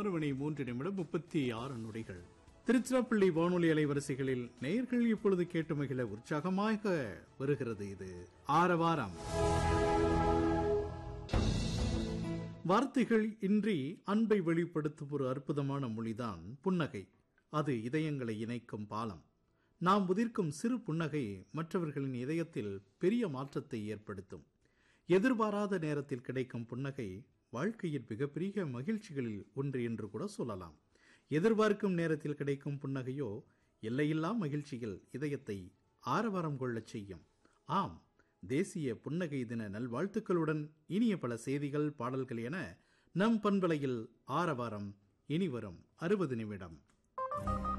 ஆறு மணி மூன்று நிமிடம் முப்பத்தி ஆறு நொடிகள் திருச்சிராப்பள்ளி வானொலி அலைவரிசைகளில் நேயர்கள் இப்பொழுது கேட்டு மகிழ உற்சாகமாக வருகிறது இது ஆரவாரம் வார்த்தைகள் இன்றி அன்பை வெளிப்படுத்தும் ஒரு அற்புதமான மொழிதான் புன்னகை அது இதயங்களை இணைக்கும் பாலம் நாம் உதிர்க்கும் சிறு புன்னகை மற்றவர்களின் இதயத்தில் பெரிய மாற்றத்தை ஏற்படுத்தும் எதிர்பாராத நேரத்தில் கிடைக்கும் புன்னகை வாழ்க்கையின் மிகப்பெரிய மகிழ்ச்சிகளில் ஒன்று என்று கூட சொல்லலாம் எதிர்பார்க்கும் நேரத்தில் கிடைக்கும் புன்னகையோ எல்லையில்லா மகிழ்ச்சியில் இதயத்தை ஆரவாரம் கொள்ளச் செய்யும் ஆம் தேசிய புன்னகை தின நல்வாழ்த்துக்களுடன் இனிய பல செய்திகள் பாடல்கள் என நம் பண்பலையில் ஆரவாரம் இனி வரும் அறுபது நிமிடம்